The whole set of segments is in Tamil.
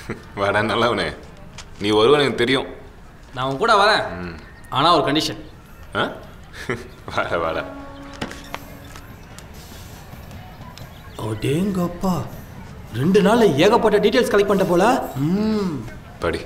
வாடா நல்லவனே நீ வருவன் எனக்கு தெரியும் நான் உன் கூட வரேன் ஆனால் ஒரு கண்டிஷன் ஆ வாடா வாடா அடேங்கப்பா ரெண்டு நாள்ல ஏகப்பட்ட டீடைல்ஸ் கலெக்ட் பண்ணிட்ட போல ம் படி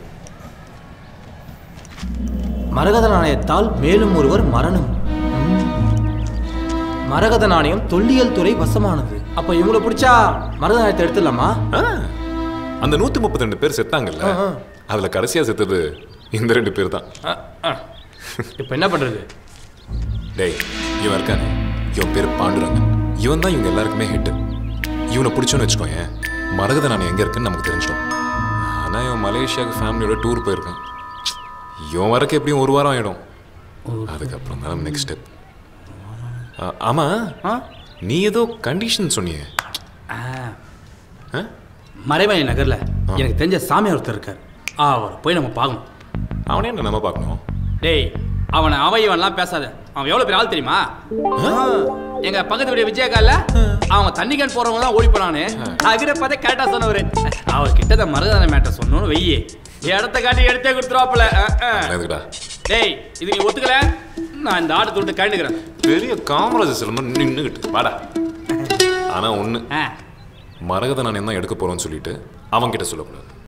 மரகத நாணயத்தால் மேலும் ஒருவர் மரணம் ம். மரகத நாணயம் தொல்லியல் துறை வசமானது அப்ப இவங்களை பிடிச்சா மரகத நாணயத்தை எடுத்துடலாமா ஆ அந்த நூற்றி முப்பத்தி ரெண்டு பேர் செத்தாங்கல்ல ஆ, ஆ. அதில் கடைசியாக செத்தது இந்த ரெண்டு பேர் தான் அ, அ. இப்ப என்ன பண்றது டேய் இவன் இருக்கானே இவன் பேர் பாண்டுரங்கன் இவன் தான் இவங்க எல்லாருக்குமே ஹிட் இவனை பிடிச்சோன்னு வச்சுக்கோயேன் மரகத நான் எங்கே இருக்குன்னு நமக்கு தெரிஞ்சிடும் ஆனால் இவன் மலேசியாவுக்கு ஃபேமிலியோட டூர் போயிருக்கான் இவன் வரக்கு எப்படியும் ஒரு வாரம் ஆகிடும் அதுக்கப்புறம் தான் நெக்ஸ்ட் ஸ்டெப் ஆமாம் ஆ? நீ ஏதோ கண்டிஷன் சொன்னியே ஆ, ஆ? மறைமலை நகர்ல எனக்கு தெரிஞ்ச சாமியார் ஒருத்தர் இருக்கார் அவரை போய் நம்ம பார்க்கணும் அவனே என்ன நம்ம பார்க்கணும் டேய் அவனை அவன் இவன்லாம் பேசாத அவன் எவ்வளவு பெரிய ஆள் தெரியுமா எங்க பக்கத்து வீடு விஜயகால அவன் தண்ணி கேன் போறவங்க தான் ஓடி போனானு அகிட பார்த்தா கரெக்டா சொன்னவரு அவர் கிட்ட இந்த மருதான மேட்டர் சொன்னோன்னு வெய்யி இடத்த காட்டி எடுத்தே கொடுத்துருவாப்புல அஹ், அஹ். எதுக்குடா டேய் இது நீ ஒத்துக்கல நான் இந்த ஆட்டை விட்டு கழண்டுக்கிறேன் பெரிய காமராஜர் சிலம்பு நின்றுக்கிட்டு வாடா ஆனால் ஒன்று ஆ மரகத நான் தான் எடுக்க போகிறோன்னு சொல்லிட்டு அவன்கிட்ட சொல்லக்கூடாது